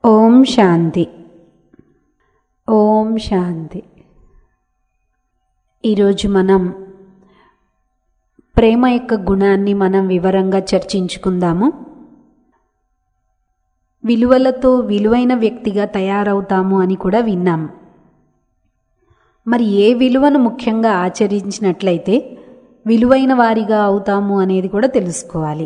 ఓం శాంతి ఓం శాంతి ఈరోజు మనం ప్రేమ యొక్క గుణాన్ని మనం వివరంగా చర్చించుకుందాము విలువలతో విలువైన వ్యక్తిగా తయారవుతాము అని కూడా విన్నాం మరి ఏ విలువను ముఖ్యంగా ఆచరించినట్లయితే విలువైన వారిగా అవుతాము అనేది కూడా తెలుసుకోవాలి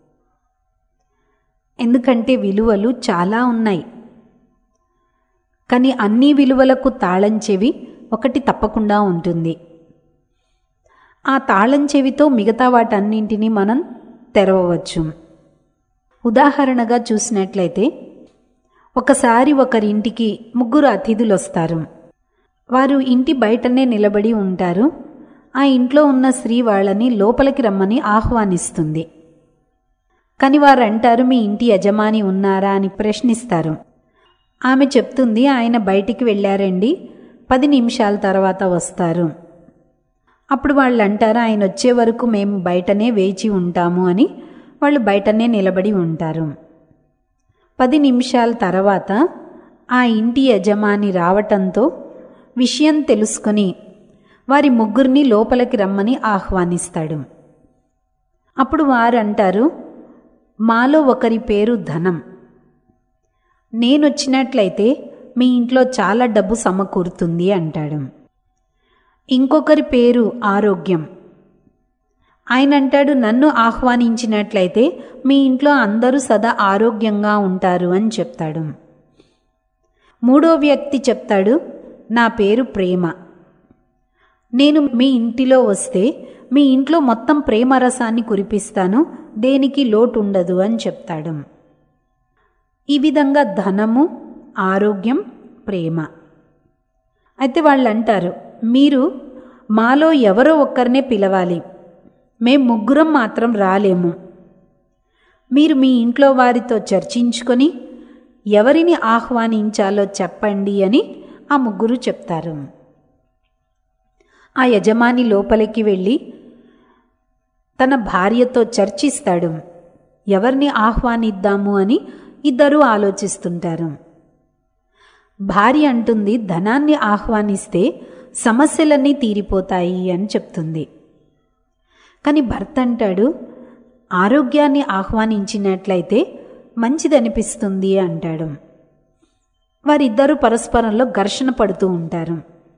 ఎందుకంటే విలువలు చాలా ఉన్నాయి కానీ అన్ని విలువలకు తాళం చెవి ఒకటి తప్పకుండా ఉంటుంది ఆ తాళం చెవితో మిగతా వాటన్నింటినీ మనం తెరవవచ్చు ఉదాహరణగా చూసినట్లయితే ఒకసారి ఒకరింటికి ముగ్గురు అతిథులు వస్తారు వారు ఇంటి బయటనే నిలబడి ఉంటారు ఆ ఇంట్లో ఉన్న స్త్రీ వాళ్ళని లోపలికి రమ్మని ఆహ్వానిస్తుంది కానీ వారు అంటారు మీ ఇంటి యజమాని ఉన్నారా అని ప్రశ్నిస్తారు ఆమె చెప్తుంది ఆయన బయటికి వెళ్ళారండి పది నిమిషాల తర్వాత వస్తారు అప్పుడు వాళ్ళు అంటారు ఆయన వచ్చే వరకు మేము బయటనే వేచి ఉంటాము అని వాళ్ళు బయటనే నిలబడి ఉంటారు పది నిమిషాల తర్వాత ఆ ఇంటి యజమాని రావటంతో విషయం తెలుసుకొని వారి ముగ్గురిని లోపలికి రమ్మని ఆహ్వానిస్తాడు అప్పుడు వారు అంటారు మాలో ఒకరి పేరు ధనం నేనొచ్చినట్లయితే మీ ఇంట్లో చాలా డబ్బు సమకూరుతుంది అంటాడు ఇంకొకరి పేరు ఆరోగ్యం ఆయన అంటాడు నన్ను ఆహ్వానించినట్లయితే మీ ఇంట్లో అందరూ సదా ఆరోగ్యంగా ఉంటారు అని చెప్తాడు మూడో వ్యక్తి చెప్తాడు నా పేరు ప్రేమ నేను మీ ఇంటిలో వస్తే మీ ఇంట్లో మొత్తం ప్రేమ రసాన్ని కురిపిస్తాను దేనికి లోటు ఉండదు అని చెప్తాడు ఈ విధంగా ధనము ఆరోగ్యం ప్రేమ అయితే వాళ్ళు అంటారు మీరు మాలో ఎవరో ఒక్కరినే పిలవాలి మేం ముగ్గురం మాత్రం రాలేము మీరు మీ ఇంట్లో వారితో చర్చించుకొని ఎవరిని ఆహ్వానించాలో చెప్పండి అని ఆ ముగ్గురు చెప్తారు ఆ యజమాని లోపలికి వెళ్ళి తన భార్యతో చర్చిస్తాడు ఎవరిని ఆహ్వానిద్దాము అని ఇద్దరూ ఆలోచిస్తుంటారు భార్య అంటుంది ధనాన్ని ఆహ్వానిస్తే సమస్యలన్నీ తీరిపోతాయి అని చెప్తుంది కానీ భర్త అంటాడు ఆరోగ్యాన్ని ఆహ్వానించినట్లయితే మంచిదనిపిస్తుంది అంటాడు వారిద్దరూ పరస్పరంలో ఘర్షణ పడుతూ ఉంటారు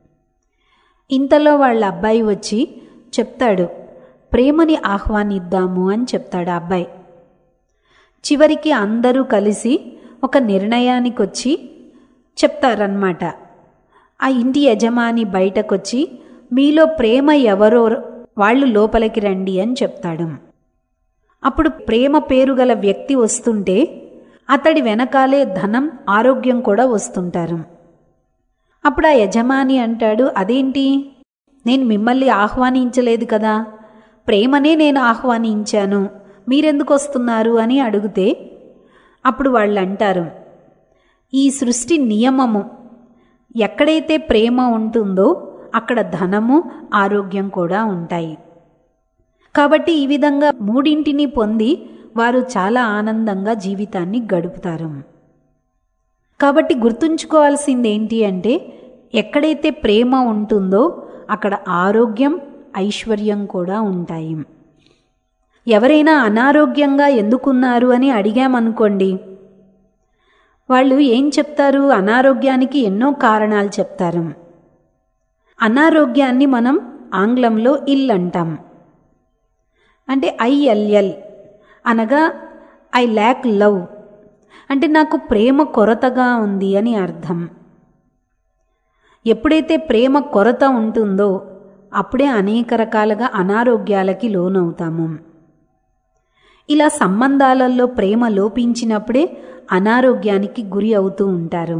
ఇంతలో వాళ్ళ అబ్బాయి వచ్చి చెప్తాడు ప్రేమని ఆహ్వానిద్దాము అని చెప్తాడు ఆ అబ్బాయి చివరికి అందరూ కలిసి ఒక నిర్ణయానికి వచ్చి చెప్తారన్నమాట ఆ ఇంటి యజమాని బయటకొచ్చి మీలో ప్రేమ ఎవరో వాళ్ళు లోపలికి రండి అని చెప్తాడు అప్పుడు ప్రేమ పేరు గల వ్యక్తి వస్తుంటే అతడి వెనకాలే ధనం ఆరోగ్యం కూడా వస్తుంటారు అప్పుడు ఆ యజమాని అంటాడు అదేంటి నేను మిమ్మల్ని ఆహ్వానించలేదు కదా ప్రేమనే నేను ఆహ్వానించాను మీరెందుకు వస్తున్నారు అని అడిగితే అప్పుడు వాళ్ళు అంటారు ఈ సృష్టి నియమము ఎక్కడైతే ప్రేమ ఉంటుందో అక్కడ ధనము ఆరోగ్యం కూడా ఉంటాయి కాబట్టి ఈ విధంగా మూడింటిని పొంది వారు చాలా ఆనందంగా జీవితాన్ని గడుపుతారు కాబట్టి గుర్తుంచుకోవాల్సింది ఏంటి అంటే ఎక్కడైతే ప్రేమ ఉంటుందో అక్కడ ఆరోగ్యం ఐశ్వర్యం కూడా ఉంటాయి ఎవరైనా అనారోగ్యంగా ఎందుకున్నారు అని అడిగామనుకోండి వాళ్ళు ఏం చెప్తారు అనారోగ్యానికి ఎన్నో కారణాలు చెప్తారు అనారోగ్యాన్ని మనం ఆంగ్లంలో ఇల్ అంటాం అంటే ఐఎల్ఎల్ అనగా ఐ ల్యాక్ లవ్ అంటే నాకు ప్రేమ కొరతగా ఉంది అని అర్థం ఎప్పుడైతే ప్రేమ కొరత ఉంటుందో అప్పుడే అనేక రకాలుగా అనారోగ్యాలకి లోనవుతాము ఇలా సంబంధాలలో ప్రేమ లోపించినప్పుడే అనారోగ్యానికి గురి అవుతూ ఉంటారు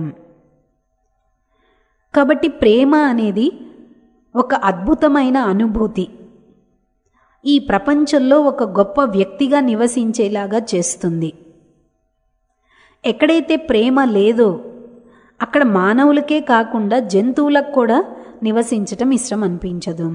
కాబట్టి ప్రేమ అనేది ఒక అద్భుతమైన అనుభూతి ఈ ప్రపంచంలో ఒక గొప్ప వ్యక్తిగా నివసించేలాగా చేస్తుంది ఎక్కడైతే ప్రేమ లేదో అక్కడ మానవులకే కాకుండా జంతువులకు కూడా నివసించటం ఇష్టం అనిపించదు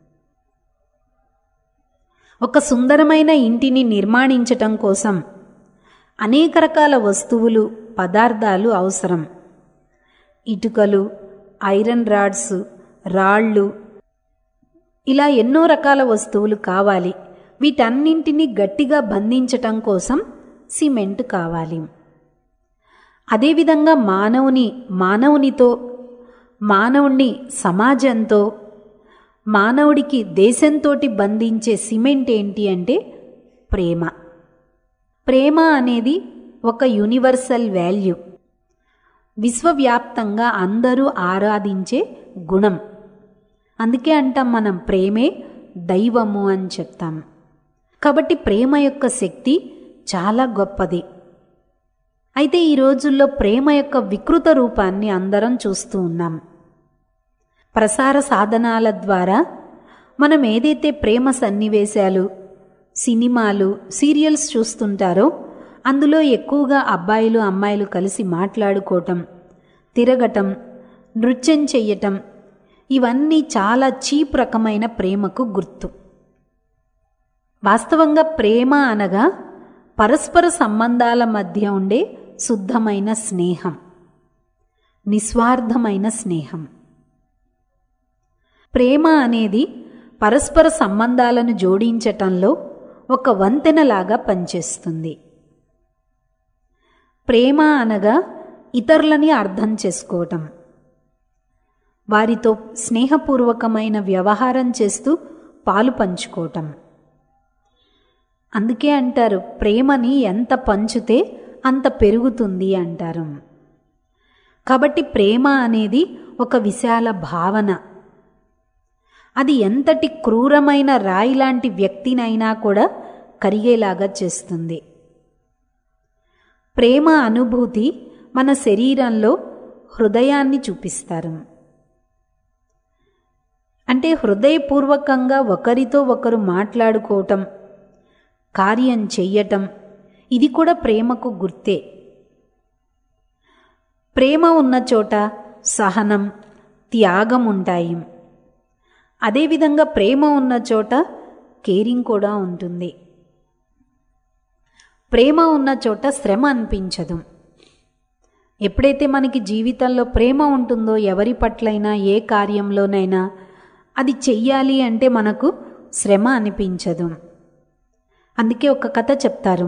ఒక సుందరమైన ఇంటిని నిర్మాణించటం కోసం అనేక రకాల వస్తువులు పదార్థాలు అవసరం ఇటుకలు ఐరన్ రాడ్స్ రాళ్ళు ఇలా ఎన్నో రకాల వస్తువులు కావాలి వీటన్నింటినీ గట్టిగా బంధించటం కోసం సిమెంట్ కావాలి అదేవిధంగా మానవుని మానవునితో మానవుణ్ణి సమాజంతో మానవుడికి దేశంతోటి బంధించే సిమెంట్ ఏంటి అంటే ప్రేమ ప్రేమ అనేది ఒక యూనివర్సల్ వాల్యూ విశ్వవ్యాప్తంగా అందరూ ఆరాధించే గుణం అందుకే అంటాం మనం ప్రేమే దైవము అని చెప్తాం కాబట్టి ప్రేమ యొక్క శక్తి చాలా గొప్పది అయితే ఈ రోజుల్లో ప్రేమ యొక్క వికృత రూపాన్ని అందరం చూస్తూ ఉన్నాం ప్రసార సాధనాల ద్వారా మనం ఏదైతే ప్రేమ సన్నివేశాలు సినిమాలు సీరియల్స్ చూస్తుంటారో అందులో ఎక్కువగా అబ్బాయిలు అమ్మాయిలు కలిసి మాట్లాడుకోవటం తిరగటం నృత్యం చెయ్యటం ఇవన్నీ చాలా చీప్ రకమైన ప్రేమకు గుర్తు వాస్తవంగా ప్రేమ అనగా పరస్పర సంబంధాల మధ్య ఉండే శుద్ధమైన స్నేహం నిస్వార్థమైన స్నేహం ప్రేమ అనేది పరస్పర సంబంధాలను జోడించటంలో ఒక వంతెనలాగా పనిచేస్తుంది ప్రేమ అనగా ఇతరులని అర్థం చేసుకోవటం వారితో స్నేహపూర్వకమైన వ్యవహారం చేస్తూ పాలు పంచుకోవటం అందుకే అంటారు ప్రేమని ఎంత పంచుతే అంత పెరుగుతుంది అంటారు కాబట్టి ప్రేమ అనేది ఒక విశాల భావన అది ఎంతటి క్రూరమైన రాయి లాంటి వ్యక్తినైనా కూడా కరిగేలాగా చేస్తుంది ప్రేమ అనుభూతి మన శరీరంలో హృదయాన్ని చూపిస్తారు అంటే హృదయపూర్వకంగా ఒకరితో ఒకరు మాట్లాడుకోవటం కార్యం చెయ్యటం ఇది కూడా ప్రేమకు గుర్తే ప్రేమ ఉన్న చోట సహనం త్యాగం ఉంటాయి అదేవిధంగా ప్రేమ ఉన్న చోట కేరింగ్ కూడా ఉంటుంది ప్రేమ ఉన్న చోట శ్రమ అనిపించదు ఎప్పుడైతే మనకి జీవితంలో ప్రేమ ఉంటుందో ఎవరి పట్లైనా ఏ కార్యంలోనైనా అది చెయ్యాలి అంటే మనకు శ్రమ అనిపించదు అందుకే ఒక కథ చెప్తారు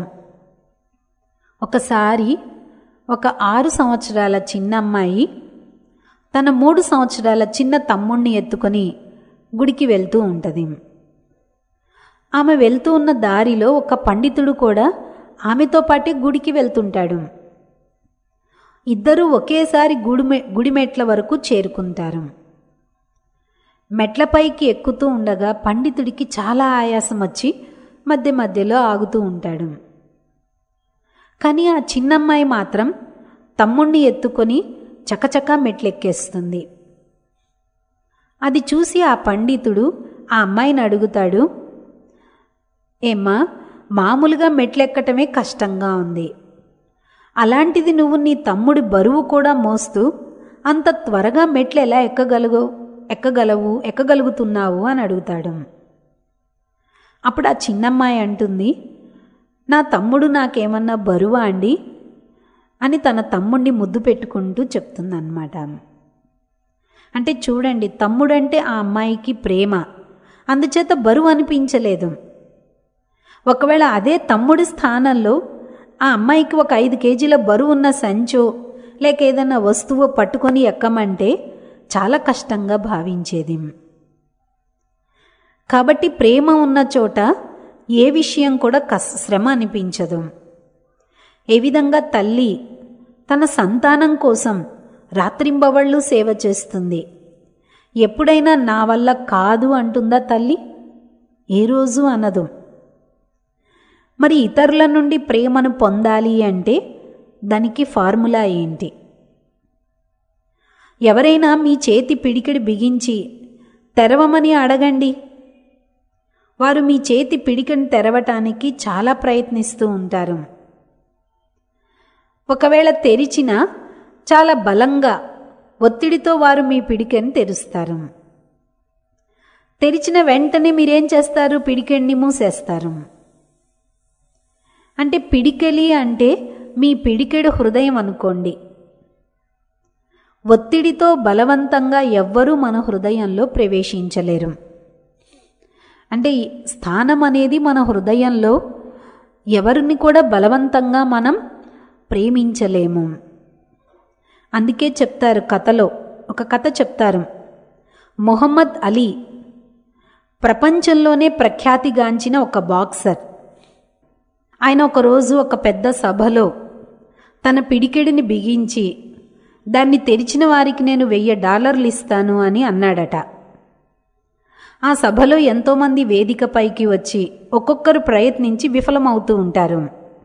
ఒకసారి ఒక ఆరు సంవత్సరాల చిన్న అమ్మాయి తన మూడు సంవత్సరాల చిన్న తమ్ముణ్ణి ఎత్తుకొని గుడికి వెళ్తూ ఉంటుంది ఆమె వెళ్తూ ఉన్న దారిలో ఒక పండితుడు కూడా ఆమెతో పాటే గుడికి వెళ్తుంటాడు ఇద్దరూ ఒకేసారి గుడిమె గుడిమెట్ల వరకు చేరుకుంటారు మెట్లపైకి ఎక్కుతూ ఉండగా పండితుడికి చాలా ఆయాసం వచ్చి మధ్య మధ్యలో ఆగుతూ ఉంటాడు కానీ ఆ చిన్నమ్మాయి మాత్రం తమ్ముణ్ణి ఎత్తుకొని చకచకా మెట్లెక్కేస్తుంది అది చూసి ఆ పండితుడు ఆ అమ్మాయిని అడుగుతాడు ఏమ్మా మామూలుగా మెట్లెక్కటమే కష్టంగా ఉంది అలాంటిది నువ్వు నీ తమ్ముడి బరువు కూడా మోస్తూ అంత త్వరగా మెట్లు ఎలా ఎక్కగలుగు ఎక్కగలవు ఎక్కగలుగుతున్నావు అని అడుగుతాడు అప్పుడు ఆ చిన్నమ్మాయి అంటుంది నా తమ్ముడు నాకేమన్నా బరువా అండి అని తన తమ్ముడిని ముద్దు పెట్టుకుంటూ చెప్తుందన్నమాట అంటే చూడండి తమ్ముడంటే ఆ అమ్మాయికి ప్రేమ అందుచేత బరువు అనిపించలేదు ఒకవేళ అదే తమ్ముడి స్థానంలో ఆ అమ్మాయికి ఒక ఐదు కేజీల బరువు ఉన్న సంచో లేక ఏదైనా వస్తువు పట్టుకొని ఎక్కమంటే చాలా కష్టంగా భావించేది కాబట్టి ప్రేమ ఉన్న చోట ఏ విషయం కూడా కస్ శ్రమ అనిపించదు ఏ విధంగా తల్లి తన సంతానం కోసం రాత్రింబవళ్ళు సేవ చేస్తుంది ఎప్పుడైనా నా వల్ల కాదు అంటుందా తల్లి ఏ రోజు అనదు మరి ఇతరుల నుండి ప్రేమను పొందాలి అంటే దానికి ఫార్ములా ఏంటి ఎవరైనా మీ చేతి పిడికిడి బిగించి తెరవమని అడగండి వారు మీ చేతి పిడికిని తెరవటానికి చాలా ప్రయత్నిస్తూ ఉంటారు ఒకవేళ తెరిచినా చాలా బలంగా ఒత్తిడితో వారు మీ పిడికెని తెరుస్తారు తెరిచిన వెంటనే మీరేం చేస్తారు పిడికెడిని మూసేస్తారు అంటే పిడికెలి అంటే మీ పిడికెడు హృదయం అనుకోండి ఒత్తిడితో బలవంతంగా ఎవ్వరూ మన హృదయంలో ప్రవేశించలేరు అంటే ఈ స్థానం అనేది మన హృదయంలో ఎవరిని కూడా బలవంతంగా మనం ప్రేమించలేము అందుకే చెప్తారు కథలో ఒక కథ చెప్తారు మొహమ్మద్ అలీ ప్రపంచంలోనే ప్రఖ్యాతిగాంచిన ఒక బాక్సర్ ఆయన ఒకరోజు ఒక పెద్ద సభలో తన పిడికెడిని బిగించి దాన్ని తెరిచిన వారికి నేను వెయ్యి డాలర్లు ఇస్తాను అని అన్నాడట ఆ సభలో ఎంతోమంది వేదికపైకి వచ్చి ఒక్కొక్కరు ప్రయత్నించి విఫలమవుతూ ఉంటారు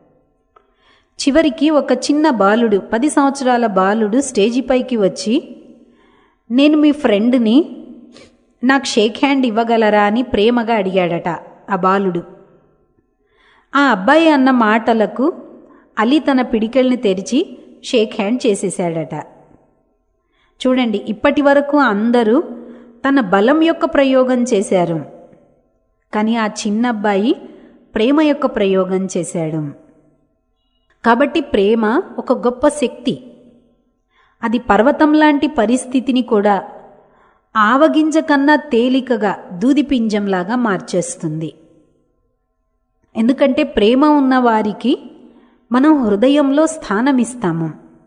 చివరికి ఒక చిన్న బాలుడు పది సంవత్సరాల బాలుడు స్టేజిపైకి వచ్చి నేను మీ ఫ్రెండ్ని నాకు షేక్ హ్యాండ్ ఇవ్వగలరా అని ప్రేమగా అడిగాడట ఆ బాలుడు ఆ అబ్బాయి అన్న మాటలకు అలీ తన పిడికెల్ని తెరిచి షేక్ హ్యాండ్ చేసేశాడట చూడండి ఇప్పటి వరకు అందరూ తన బలం యొక్క ప్రయోగం చేశారు కానీ ఆ చిన్న అబ్బాయి ప్రేమ యొక్క ప్రయోగం చేశాడు కాబట్టి ప్రేమ ఒక గొప్ప శక్తి అది పర్వతం లాంటి పరిస్థితిని కూడా ఆవగింజ కన్నా తేలికగా దూదిపింజంలాగా మార్చేస్తుంది ఎందుకంటే ప్రేమ ఉన్న వారికి మనం హృదయంలో స్థానమిస్తాము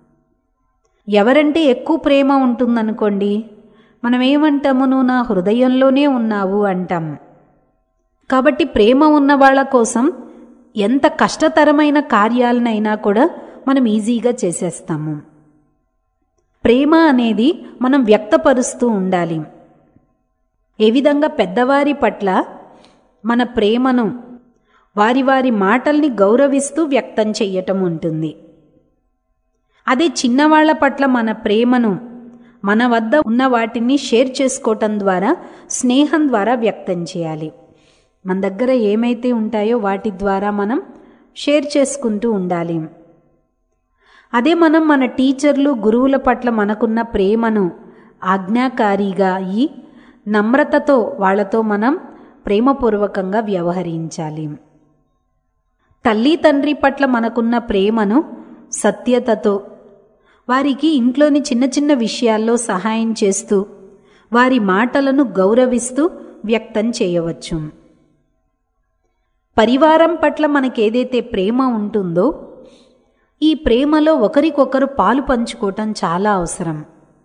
ఎవరంటే ఎక్కువ ప్రేమ ఉంటుందనుకోండి మనం ఏమంటాము నువ్వు నా హృదయంలోనే ఉన్నావు అంటాం కాబట్టి ప్రేమ ఉన్న వాళ్ళ కోసం ఎంత కష్టతరమైన కార్యాలనైనా కూడా మనం ఈజీగా చేసేస్తాము ప్రేమ అనేది మనం వ్యక్తపరుస్తూ ఉండాలి ఏ విధంగా పెద్దవారి పట్ల మన ప్రేమను వారి వారి మాటల్ని గౌరవిస్తూ వ్యక్తం చెయ్యటం ఉంటుంది అదే చిన్నవాళ్ల పట్ల మన ప్రేమను మన వద్ద ఉన్న వాటిని షేర్ చేసుకోవటం ద్వారా స్నేహం ద్వారా వ్యక్తం చేయాలి మన దగ్గర ఏమైతే ఉంటాయో వాటి ద్వారా మనం షేర్ చేసుకుంటూ ఉండాలి అదే మనం మన టీచర్లు గురువుల పట్ల మనకున్న ప్రేమను ఆజ్ఞాకారిగా అయి నమ్రతతో వాళ్ళతో మనం ప్రేమపూర్వకంగా వ్యవహరించాలి తల్లి తండ్రి పట్ల మనకున్న ప్రేమను సత్యతతో వారికి ఇంట్లోని చిన్న చిన్న విషయాల్లో సహాయం చేస్తూ వారి మాటలను గౌరవిస్తూ వ్యక్తం చేయవచ్చు పరివారం పట్ల మనకేదైతే ప్రేమ ఉంటుందో ఈ ప్రేమలో ఒకరికొకరు పాలు పంచుకోవటం చాలా అవసరం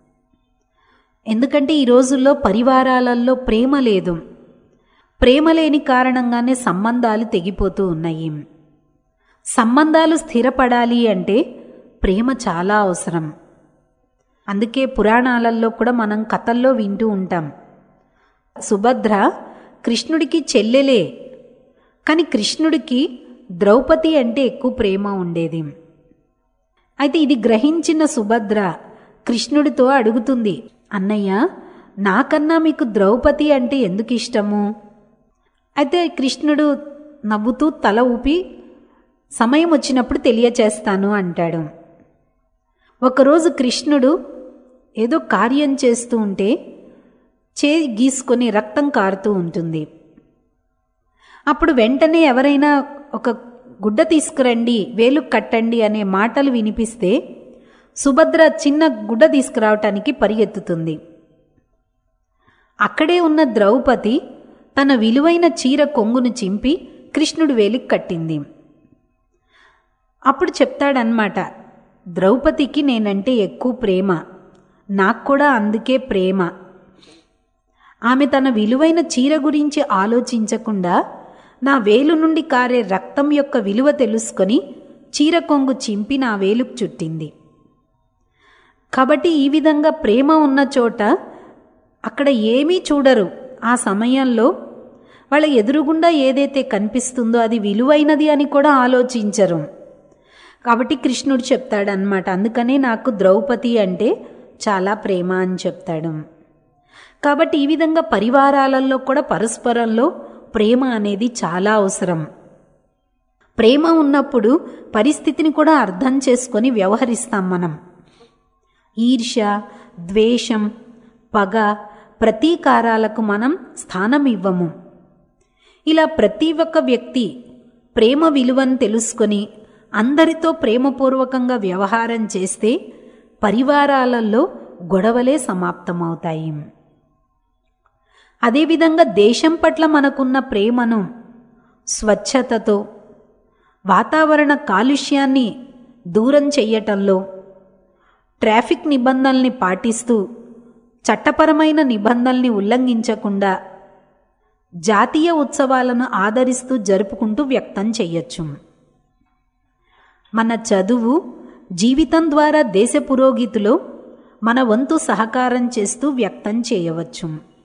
ఎందుకంటే ఈ రోజుల్లో పరివారాలలో ప్రేమ లేదు ప్రేమ లేని కారణంగానే సంబంధాలు తెగిపోతూ ఉన్నాయి సంబంధాలు స్థిరపడాలి అంటే ప్రేమ చాలా అవసరం అందుకే పురాణాలలో కూడా మనం కథల్లో వింటూ ఉంటాం సుభద్ర కృష్ణుడికి చెల్లెలే కానీ కృష్ణుడికి ద్రౌపది అంటే ఎక్కువ ప్రేమ ఉండేది అయితే ఇది గ్రహించిన సుభద్ర కృష్ణుడితో అడుగుతుంది అన్నయ్య నాకన్నా మీకు ద్రౌపది అంటే ఎందుకు ఇష్టము అయితే కృష్ణుడు నవ్వుతూ తల ఊపి సమయం వచ్చినప్పుడు తెలియచేస్తాను అంటాడు ఒకరోజు కృష్ణుడు ఏదో కార్యం చేస్తూ ఉంటే చే గీసుకొని రక్తం కారుతూ ఉంటుంది అప్పుడు వెంటనే ఎవరైనా ఒక గుడ్డ తీసుకురండి వేలు కట్టండి అనే మాటలు వినిపిస్తే సుభద్ర చిన్న గుడ్డ తీసుకురావటానికి పరిగెత్తుతుంది అక్కడే ఉన్న ద్రౌపది తన విలువైన చీర కొంగును చింపి కృష్ణుడి వేలికి కట్టింది అప్పుడు చెప్తాడనమాట ద్రౌపదికి నేనంటే ఎక్కువ ప్రేమ నాకు కూడా అందుకే ప్రేమ ఆమె తన విలువైన చీర గురించి ఆలోచించకుండా నా వేలు నుండి కారే రక్తం యొక్క విలువ తెలుసుకొని చీర కొంగు చింపి నా వేలుకు చుట్టింది కాబట్టి ఈ విధంగా ప్రేమ ఉన్న చోట అక్కడ ఏమీ చూడరు ఆ సమయంలో వాళ్ళ ఎదురుగుండా ఏదైతే కనిపిస్తుందో అది విలువైనది అని కూడా ఆలోచించరు కాబట్టి కృష్ణుడు చెప్తాడనమాట అందుకనే నాకు ద్రౌపది అంటే చాలా ప్రేమ అని చెప్తాడు కాబట్టి ఈ విధంగా పరివారాలలో కూడా పరస్పరంలో ప్రేమ అనేది చాలా అవసరం ప్రేమ ఉన్నప్పుడు పరిస్థితిని కూడా అర్థం చేసుకొని వ్యవహరిస్తాం మనం ఈర్ష్య ద్వేషం పగ ప్రతీకారాలకు మనం స్థానం ఇవ్వము ఇలా ప్రతి ఒక్క వ్యక్తి ప్రేమ విలువను తెలుసుకొని అందరితో ప్రేమపూర్వకంగా వ్యవహారం చేస్తే పరివారాలలో గొడవలే సమాప్తమవుతాయి అదేవిధంగా దేశం పట్ల మనకున్న ప్రేమను స్వచ్ఛతతో వాతావరణ కాలుష్యాన్ని దూరం చెయ్యటంలో ట్రాఫిక్ నిబంధనల్ని పాటిస్తూ చట్టపరమైన నిబంధనల్ని ఉల్లంఘించకుండా జాతీయ ఉత్సవాలను ఆదరిస్తూ జరుపుకుంటూ వ్యక్తం చెయ్యొచ్చు మన చదువు జీవితం ద్వారా దేశ పురోగతిలో మన వంతు సహకారం చేస్తూ వ్యక్తం చేయవచ్చు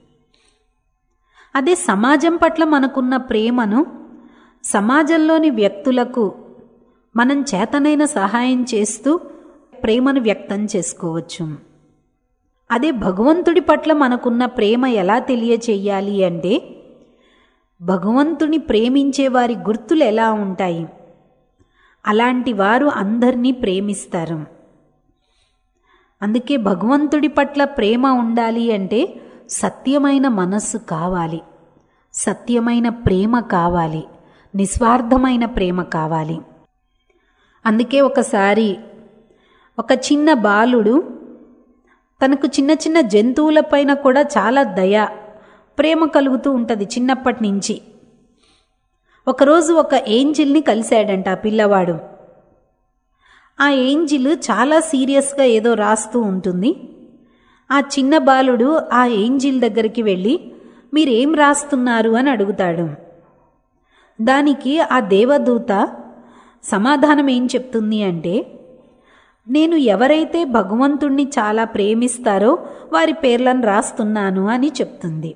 అదే సమాజం పట్ల మనకున్న ప్రేమను సమాజంలోని వ్యక్తులకు మనం చేతనైన సహాయం చేస్తూ ప్రేమను వ్యక్తం చేసుకోవచ్చు అదే భగవంతుడి పట్ల మనకున్న ప్రేమ ఎలా తెలియచేయాలి అంటే భగవంతుని ప్రేమించే వారి గుర్తులు ఎలా ఉంటాయి అలాంటి వారు అందరినీ ప్రేమిస్తారు అందుకే భగవంతుడి పట్ల ప్రేమ ఉండాలి అంటే సత్యమైన మనస్సు కావాలి సత్యమైన ప్రేమ కావాలి నిస్వార్థమైన ప్రేమ కావాలి అందుకే ఒకసారి ఒక చిన్న బాలుడు తనకు చిన్న చిన్న జంతువులపైన కూడా చాలా దయ ప్రేమ కలుగుతూ ఉంటుంది చిన్నప్పటి నుంచి ఒకరోజు ఒక ఏంజిల్ని కలిశాడంట ఆ పిల్లవాడు ఆ ఏంజిల్ చాలా సీరియస్గా ఏదో రాస్తూ ఉంటుంది ఆ చిన్న బాలుడు ఆ ఏంజిల్ దగ్గరికి వెళ్ళి మీరేం రాస్తున్నారు అని అడుగుతాడు దానికి ఆ దేవదూత సమాధానం ఏం చెప్తుంది అంటే నేను ఎవరైతే భగవంతుణ్ణి చాలా ప్రేమిస్తారో వారి పేర్లను రాస్తున్నాను అని చెప్తుంది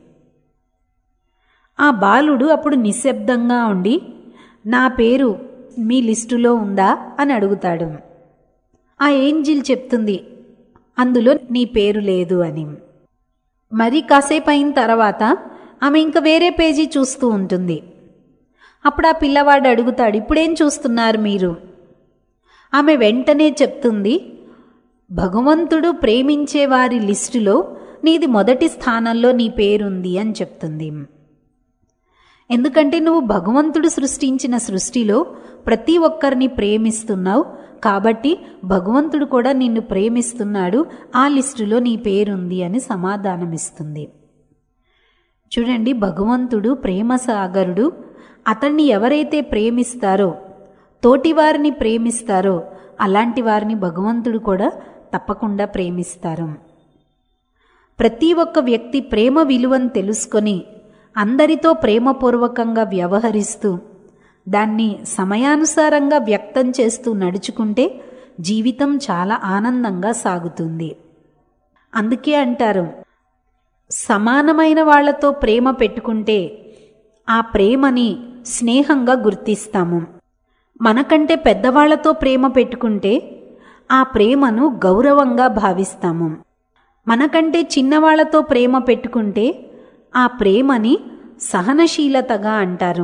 ఆ బాలుడు అప్పుడు నిశ్శబ్దంగా ఉండి నా పేరు మీ లిస్టులో ఉందా అని అడుగుతాడు ఆ ఏంజిల్ చెప్తుంది అందులో నీ పేరు లేదు అని మరి కాసేపు అయిన తర్వాత ఆమె ఇంకా వేరే పేజీ చూస్తూ ఉంటుంది అప్పుడు ఆ పిల్లవాడు అడుగుతాడు ఇప్పుడేం చూస్తున్నారు మీరు ఆమె వెంటనే చెప్తుంది భగవంతుడు ప్రేమించే వారి లిస్టులో నీది మొదటి స్థానంలో నీ పేరుంది అని చెప్తుంది ఎందుకంటే నువ్వు భగవంతుడు సృష్టించిన సృష్టిలో ప్రతి ఒక్కరిని ప్రేమిస్తున్నావు కాబట్టి భగవంతుడు కూడా నిన్ను ప్రేమిస్తున్నాడు ఆ లిస్టులో నీ పేరుంది అని సమాధానమిస్తుంది చూడండి భగవంతుడు ప్రేమ సాగరుడు అతన్ని ఎవరైతే ప్రేమిస్తారో తోటివారిని ప్రేమిస్తారో అలాంటి వారిని భగవంతుడు కూడా తప్పకుండా ప్రేమిస్తారు ప్రతి ఒక్క వ్యక్తి ప్రేమ విలువను తెలుసుకొని అందరితో ప్రేమపూర్వకంగా వ్యవహరిస్తూ దాన్ని సమయానుసారంగా వ్యక్తం చేస్తూ నడుచుకుంటే జీవితం చాలా ఆనందంగా సాగుతుంది అందుకే అంటారు సమానమైన వాళ్లతో ప్రేమ పెట్టుకుంటే ఆ ప్రేమని స్నేహంగా గుర్తిస్తాము మనకంటే పెద్దవాళ్లతో ప్రేమ పెట్టుకుంటే ఆ ప్రేమను గౌరవంగా భావిస్తాము మనకంటే చిన్నవాళ్లతో ప్రేమ పెట్టుకుంటే ఆ ప్రేమని సహనశీలతగా అంటారు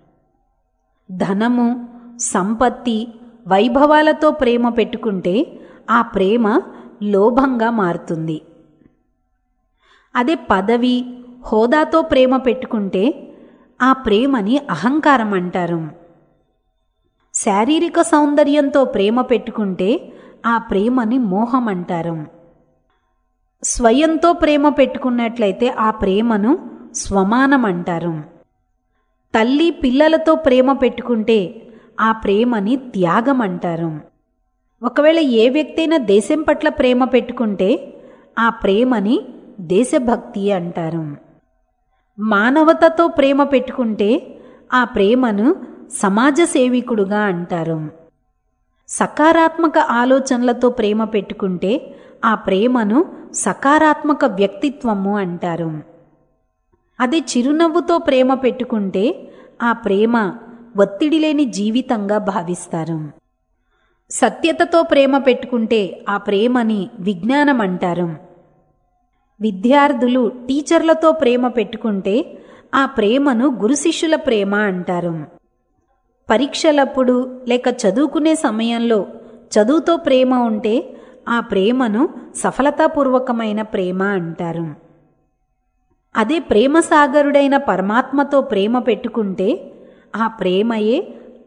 ధనము సంపత్తి వైభవాలతో ప్రేమ పెట్టుకుంటే ఆ ప్రేమ లోభంగా మారుతుంది అదే పదవి హోదాతో ప్రేమ పెట్టుకుంటే ఆ ప్రేమని అహంకారం అంటారు శారీరక సౌందర్యంతో ప్రేమ పెట్టుకుంటే ఆ ప్రేమని మోహం అంటారు స్వయంతో ప్రేమ పెట్టుకున్నట్లయితే ఆ ప్రేమను స్వమానం అంటారు తల్లి పిల్లలతో ప్రేమ పెట్టుకుంటే ఆ ప్రేమని త్యాగం అంటారు ఒకవేళ ఏ వ్యక్తి అయినా దేశం పట్ల ప్రేమ పెట్టుకుంటే ఆ ప్రేమని దేశభక్తి అంటారు మానవతతో ప్రేమ పెట్టుకుంటే ఆ ప్రేమను సమాజ సేవికుడుగా అంటారు సకారాత్మక ఆలోచనలతో ప్రేమ పెట్టుకుంటే ఆ ప్రేమను సకారాత్మక వ్యక్తిత్వము అంటారు అదే చిరునవ్వుతో ప్రేమ పెట్టుకుంటే ఆ ప్రేమ ఒత్తిడి లేని జీవితంగా భావిస్తారు సత్యతతో ప్రేమ పెట్టుకుంటే ఆ ప్రేమని విజ్ఞానం అంటారు విద్యార్థులు టీచర్లతో ప్రేమ పెట్టుకుంటే ఆ ప్రేమను గురు శిష్యుల ప్రేమ అంటారు పరీక్షలప్పుడు లేక చదువుకునే సమయంలో చదువుతో ప్రేమ ఉంటే ఆ ప్రేమను సఫలతాపూర్వకమైన ప్రేమ అంటారు అదే ప్రేమ సాగరుడైన పరమాత్మతో ప్రేమ పెట్టుకుంటే ఆ ప్రేమయే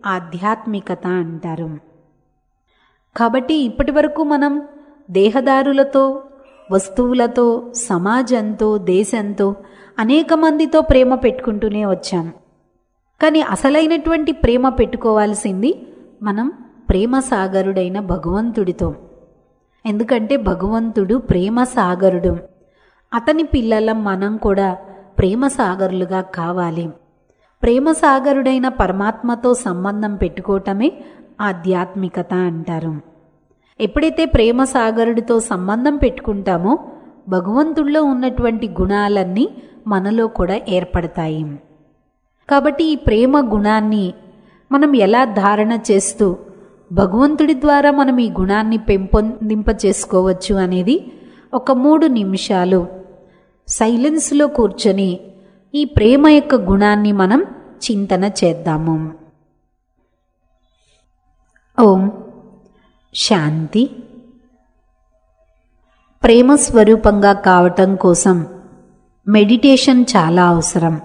ఆధ్యాత్మికత అంటారు కాబట్టి ఇప్పటి వరకు మనం దేహదారులతో వస్తువులతో సమాజంతో దేశంతో అనేక మందితో ప్రేమ పెట్టుకుంటూనే వచ్చాం కానీ అసలైనటువంటి ప్రేమ పెట్టుకోవాల్సింది మనం ప్రేమ సాగరుడైన భగవంతుడితో ఎందుకంటే భగవంతుడు ప్రేమ సాగరుడు అతని పిల్లలం మనం కూడా ప్రేమ సాగరులుగా కావాలి ప్రేమ సాగరుడైన పరమాత్మతో సంబంధం పెట్టుకోవటమే ఆధ్యాత్మికత అంటారు ఎప్పుడైతే ప్రేమ సాగరుడితో సంబంధం పెట్టుకుంటామో భగవంతుల్లో ఉన్నటువంటి గుణాలన్నీ మనలో కూడా ఏర్పడతాయి కాబట్టి ఈ ప్రేమ గుణాన్ని మనం ఎలా ధారణ చేస్తూ భగవంతుడి ద్వారా మనం ఈ గుణాన్ని పెంపొందింప చేసుకోవచ్చు అనేది ఒక మూడు నిమిషాలు సైలెన్స్లో కూర్చొని ఈ ప్రేమ యొక్క గుణాన్ని మనం చింతన చేద్దాము ఓం శాంతి ప్రేమ స్వరూపంగా కావటం కోసం మెడిటేషన్ చాలా అవసరం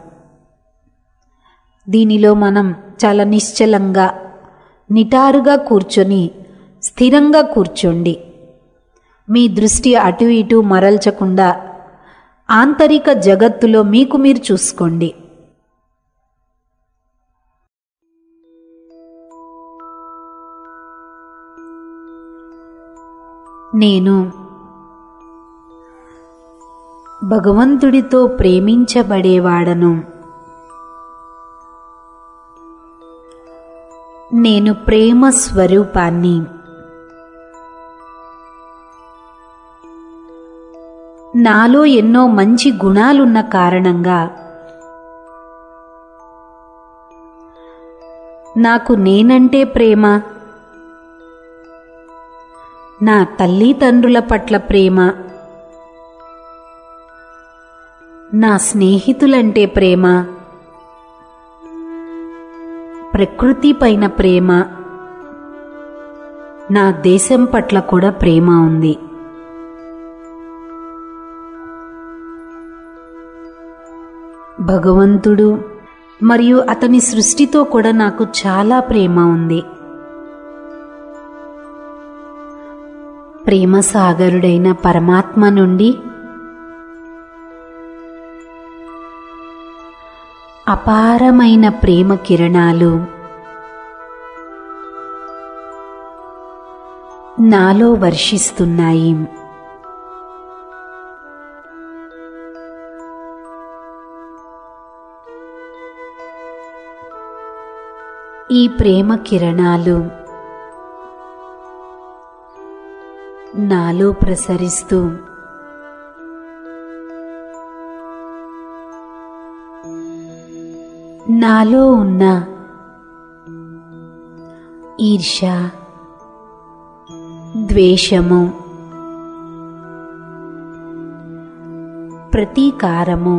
దీనిలో మనం చాలా నిశ్చలంగా నిటారుగా కూర్చొని స్థిరంగా కూర్చోండి మీ దృష్టి అటు ఇటు మరల్చకుండా ఆంతరిక జగత్తులో మీకు మీరు చూసుకోండి నేను భగవంతుడితో ప్రేమించబడేవాడను నేను ప్రేమ స్వరూపాన్ని నాలో ఎన్నో మంచి గుణాలున్న కారణంగా నాకు నేనంటే ప్రేమ నా తల్లిదండ్రుల పట్ల ప్రేమ నా స్నేహితులంటే ప్రేమ ప్రకృతి పైన ప్రేమ నా దేశం పట్ల కూడా ప్రేమ ఉంది భగవంతుడు మరియు అతని సృష్టితో కూడా నాకు చాలా ప్రేమ ఉంది ప్రేమ సాగరుడైన పరమాత్మ నుండి అపారమైన ప్రేమ కిరణాలు నాలో వర్షిస్తున్నాయి ఈ ప్రేమ కిరణాలు నాలో ప్రసరిస్తూ నాలో ఉన్న ఈర్ష ద్వేషము ప్రతీకారము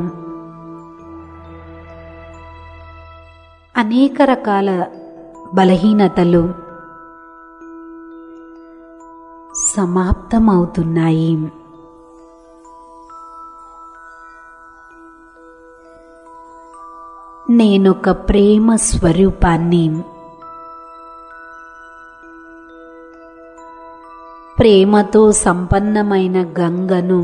అనేక రకాల బలహీనతలు సమాప్తమవుతున్నాయి నేనొక ప్రేమ స్వరూపాన్ని ప్రేమతో సంపన్నమైన గంగను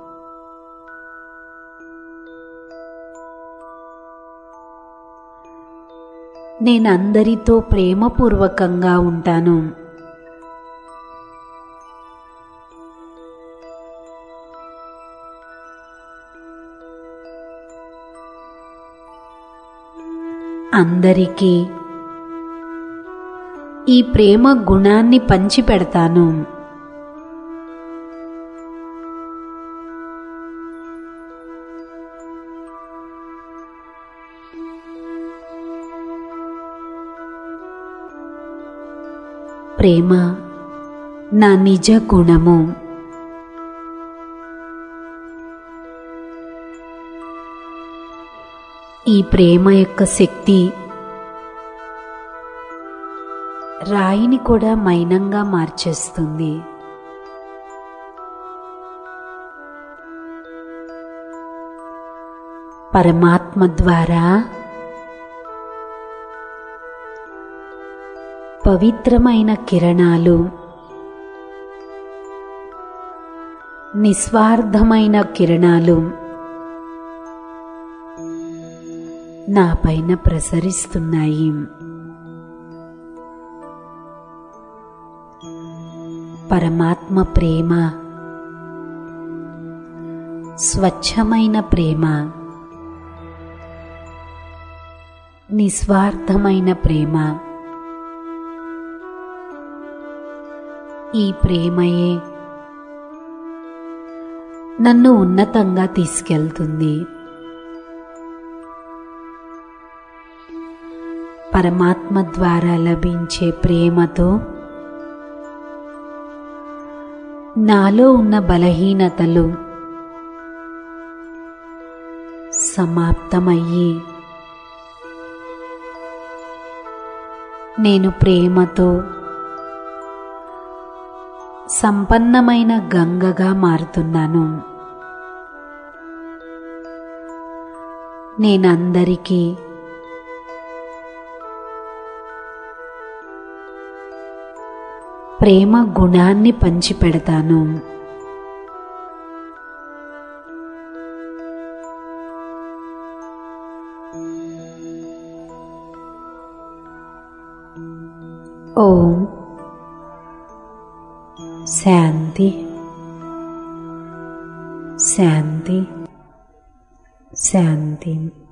నేనందరితో ప్రేమపూర్వకంగా ఉంటాను అందరికీ ఈ ప్రేమ గుణాన్ని పంచిపెడతాను ప్రేమ నా నిజ గుణము ఈ ప్రేమ యొక్క శక్తి రాయిని కూడా మైనంగా మార్చేస్తుంది పరమాత్మ ద్వారా పవిత్రమైన కిరణాలు నిస్వార్థమైన కిరణాలు నా పైన ప్రసరిస్తున్నాయి పరమాత్మ ప్రేమ స్వచ్ఛమైన ప్రేమ నిస్వార్థమైన ప్రేమ ఈ ప్రేమయే నన్ను ఉన్నతంగా తీసుకెళ్తుంది పరమాత్మ ద్వారా లభించే ప్రేమతో నాలో ఉన్న బలహీనతలు సమాప్తమయ్యి నేను ప్రేమతో సంపన్నమైన గంగగా మారుతున్నాను నేనందరికీ ప్రేమ గుణాన్ని పంచిపెడతాను ఓం శాంతి శాంతి శాంతి